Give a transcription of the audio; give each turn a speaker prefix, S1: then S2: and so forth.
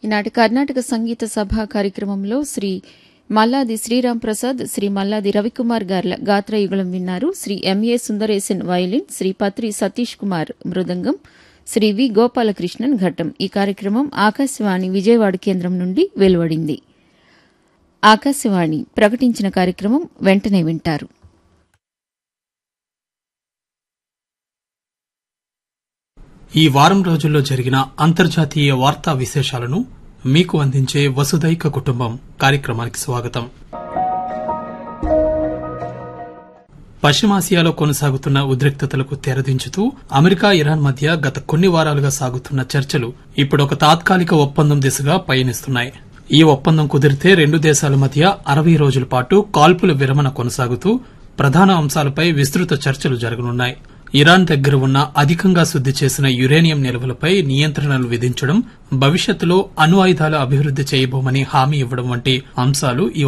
S1: ఈనాటి కర్ణాటక సంగీత సభ కార్యక్రమంలో శ్రీ మల్లాది శ్రీరామ్ ప్రసాద్ శ్రీ మల్లాది రవికుమార్ గార్ల గాత్రయుగళం విన్నారు Sri MA Sundaresan violin Sri Patri Satish Kumar mridangam Sri V Gopalakrishnan ghatam ఈ కార్యక్రమం ఆకాశవాణి విజయవాడ కేంద్రం నుండి వెలువడింది ఆకాశవాణి ప్రకటించిన కార్యక్రమం వెంటనే వింటారు
S2: ఈ వారం రోజుల్లో జరిగిన అంతర్జాతీయ వార్తా విశేషాలను మీకు అందించే వసుదైక కుటుంబం కార్యక్రమానికి స్వాగతం పశ్చిమాసియాలో కొనసాగుతున్న ఉద్రిక్తతలకు తెరదించుతూ అమెరికా ఇరాన్ మధ్య గత కొన్ని వారాలుగా సాగుతున్న చర్చలు ఇప్పుడు ఒక తాత్కాలిక ఒప్పందం దిశగా పయనిస్తున్నాయి ఈ ఒప్పందం కుదిరితే రెండు దేశాల మధ్య అరవై రోజుల పాటు కాల్పుల విరమణ కొనసాగుతూ ప్రధాన అంశాలపై విస్తృత చర్చలు జరగనున్నాయి ఇరాన్ దగ్గర ఉన్న అధికంగా శుద్ది చేసిన యురేనియం నిల్వలపై నియంత్రణలు విధించడం భవిష్యత్తులో అణు ఆయుధాలు అభివృద్ది చేయబోమని హామీ ఇవ్వడం వంటి అంశాలు ఈ